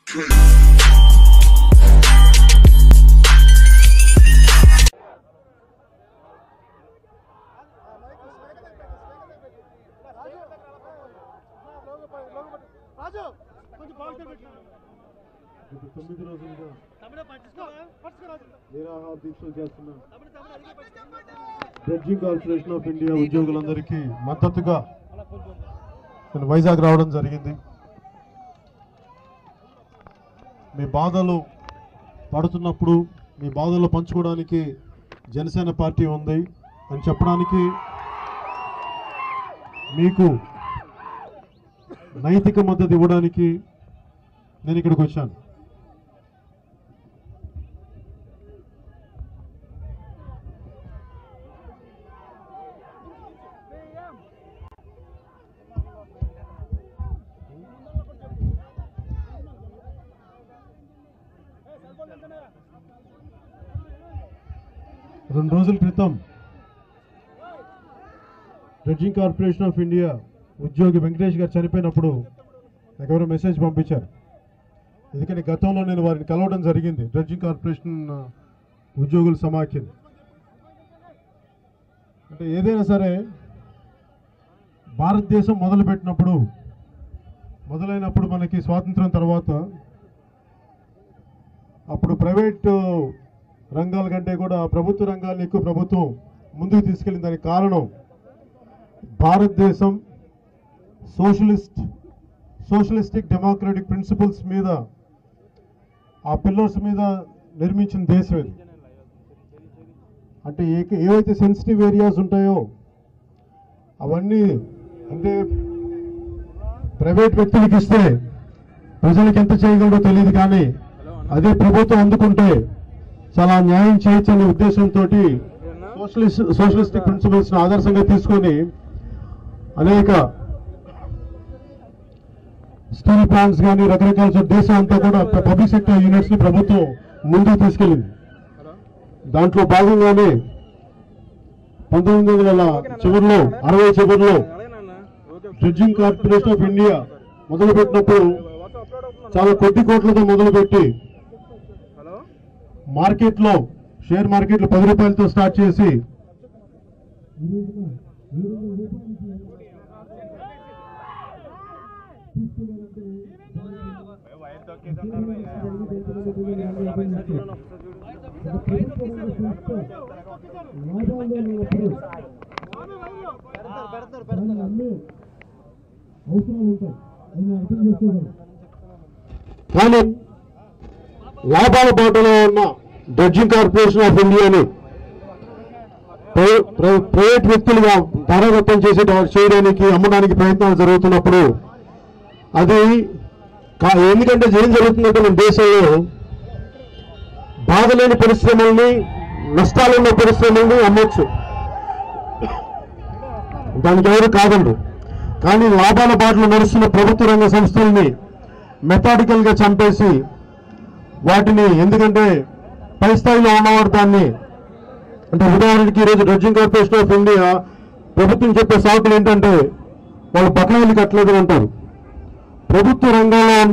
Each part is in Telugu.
రాజు కొంచెం బాగా పెట్టు గత తొమ్మిది రోజులుగా తమిళ పట్టుకోరా పట్టుకో రాజు నిరాహార దీక్షలు చేస్తున్న తమిళ తమిళ అడిగే పట్టుకో డ్రెడ్జింగ్ కార్పొరేషన్ ఆఫ్ ఇండియా ఉద్యోగులందరికీ మద్దతుగా నేను వైజాగ్ రావడం జరిగింది మీ బాధలు పడుతున్నప్పుడు మీ బాధలు పంచుకోవడానికి జనసేన పార్టీ ఉంది అని చెప్పడానికి మీకు నైతిక మద్దతు ఇవ్వడానికి నేను ఇక్కడికి వచ్చాను రెండు రోజుల క్రితం డ్రెడ్జింగ్ కార్పొరేషన్ ఆఫ్ ఇండియా ఉద్యోగి వెంకటేష్ గారు చనిపోయినప్పుడు నాకు ఎవరో మెసేజ్ పంపించారు ఎందుకంటే గతంలో నేను వారిని కలవడం జరిగింది డ్రెడ్జింగ్ కార్పొరేషన్ ఆ, ఉద్యోగుల సమాఖ్య అంటే ఏదైనా సరే భారతదేశం మొదలుపెట్టినప్పుడు మొదలైనప్పుడు మనకి స్వాతంత్రం తర్వాత అప్పుడు ప్రైవేట్ రంగాల కంటే కూడా ప్రభుత్వ రంగాలను ఎక్కువ ప్రభుత్వం ముందుకు తీసుకెళ్ళిన దానికి కారణం భారతదేశం సోషలిస్ట్ సోషలిస్టిక్ డెమోక్రటిక్ ప్రిన్సిపల్స్ మీద ఆ పిల్లర్స్ మీద నిర్మించిన దేశం ఇది అంటే ఏ ఏవైతే సెన్సిటివ్ ఏరియాస్ ఉంటాయో అవన్నీ అంటే ప్రైవేట్ వ్యక్తులకు ఇస్తే ప్రజలకు ఎంత చేయగలరో తెలియదు కానీ అదే ప్రభుత్వం అందుకుంటే చాలా న్యాయం చేయొచ్చు అనే ఉద్దేశంతో సోషలిస్ట్ సోషలిస్టిక్ ప్రిన్సిపల్స్ ఆదర్శంగా తీసుకొని అనేక స్టీల్ ప్లాంట్స్ కానీ రకరకాల చోట్ల దేశం అంతా కూడా పబ్లిక్ సెక్టర్ యూనిట్స్ ని ప్రభుత్వం ముందుకు తీసుకెళ్ళింది దాంట్లో భాగంగానే పంతొమ్మిది వందల చివరిలో అరవై చివరిలో డ్రెడ్జింగ్ కార్పొరేషన్ ఆఫ్ ఇండియా మొదలుపెట్టినప్పుడు చాలా కొద్ది కోట్లతో మొదలుపెట్టి మార్కెట్లో షేర్ మార్కెట్లో పది రూపాయలతో స్టార్ట్ చేసి పెడతారు పెడతారు కానీ లాభాల బాటలో ఉన్న డ్రెడ్జింగ్ కార్పొరేషన్ ఆఫ్ ఇండియాని ప్రై- ప్రై- ప్రైవేట్ వ్యక్తులుగా ధారాదత్తం చేసే చేయడానికి అమ్మడానికి ప్రయత్నాలు జరుగుతున్నప్పుడు అది కా- ఎందుకంటే ఏం జరుగుతుందంటే మన దేశంలో బాధ లేని పరిశ్రమల్ని నష్టాలున్న పరిశ్రమల్ని అమ్మొచ్చు దానికి ఎవరు కాదండు కానీ లాభాల బాటలో నడుస్తున్న ప్రభుత్వ రంగ సంస్థల్ని మెథాడికల్ గా చంపేసి వాటిని ఎందుకంటే పై స్థాయిలో ఉన్నవాడు దాన్ని అంటే ఉదాహరణకి ఈరోజు డ్రెడ్జింగ్ కార్పొరేషన్ ఆఫ్ ఇండియా ప్రభుత్వం చెప్పే సాకులు ఏంటంటే వాళ్ళు బకాయిలు కట్టలేదు అంటారు ప్రభుత్వ రంగంలో ఉన్న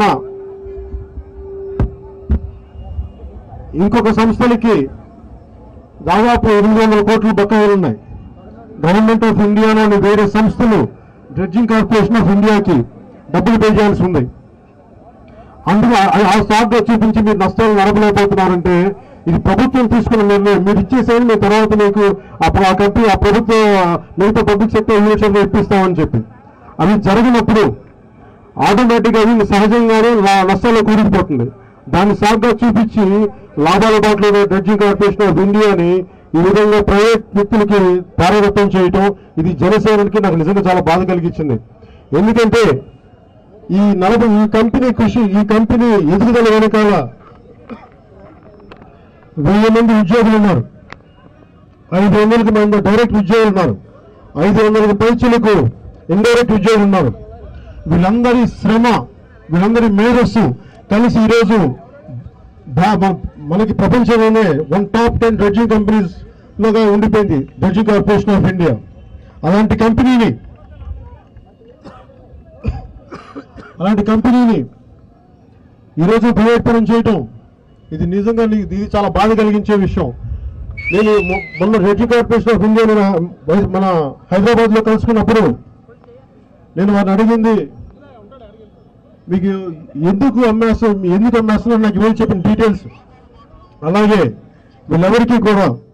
ఇంకొక సంస్థలకి దాదాపు ఎనిమిది వందల కోట్ల బకాయిలు ఉన్నాయి గవర్నమెంట్ ఆఫ్ ఇండియాలోని వేరే సంస్థలు డ్రెడ్జింగ్ కార్పొరేషన్ ఆఫ్ ఇండియాకి డబ్బులు పే చేయాల్సి ఉంది అందులో ఆ- ఆ స్టాక్ చూపించి మీరు నష్టాలు నడపలేకపోతున్నారంటే ఇది ప్రభుత్వం తీసుకున్న నిర్ణయం మీరు ఇచ్చేసేది మేము తర్వాత మీకు ఆ ప్ర- ఆ కంపెనీ ఆ ప్రభుత్వ మిగతా పబ్లిక్ సెక్టర్ యూనిట్స్ ఇప్పిస్తామని చెప్పి అవి జరిగినప్పుడు ఆటోమేటిక్గా అది సహజంగానే లా- నష్టాల్లో కూరుకుపోతుంది దాన్ని సాగ్గా చూపించి లాభాల బాటలో డ్రెడ్జింగ్ కార్పొరేషన్ ఆఫ్ ఇండియాని ఈ విధంగా ప్రైవేట్ వ్యక్తులకి పారదత్తం చేయటం ఇది జనసేనకి నాకు నిజంగా చాలా బాధ కలిగించింది ఎందుకంటే ఈ నలభై ఈ కంపెనీ కృషి ఈ కంపెనీ ఎదుగుదల వెనకాల వెయ్యి మంది ఉద్యోగులు ఉన్నారు ఐదు వందలకు మంది డైరెక్ట్ ఉద్యోగులు ఉన్నారు ఐదు వందలకు పైచులకు ఇండైరెక్ట్ ఉద్యోగులు ఉన్నారు వీళ్ళందరి శ్రమ వీళ్ళందరి మేధస్సు కలిసి ఈరోజు బా- మన- మనకి ప్రపంచంలోనే one top ten dredging companies లోగా ఉండిపోయింది డ్రెడ్జింగ్ కార్పొరేషన్ ఆఫ్ ఇండియా అలాంటి కంపెనీని అలాంటి కంపెనీని ఈరోజు ప్రైవేట్ పరం చేయటం ఇది నిజంగా నీ- ఇది చాలా బాధ కలిగించే విషయం నేను మొ- మొన్న రెడ్డి కార్పొరేషన్ ఆఫ్ ఇండియా మన హైదరాబాద్లో కలుసుకున్నప్పుడు నేను వారిని అడిగింది మీకు ఎందుకు అమ్మేస్తా ఎందుకు అమ్మేస్తున్నారు నాకు ఇవాళ చెప్పిన డీటెయిల్స్ అలాగే వీళ్ళెవరికీ కూడా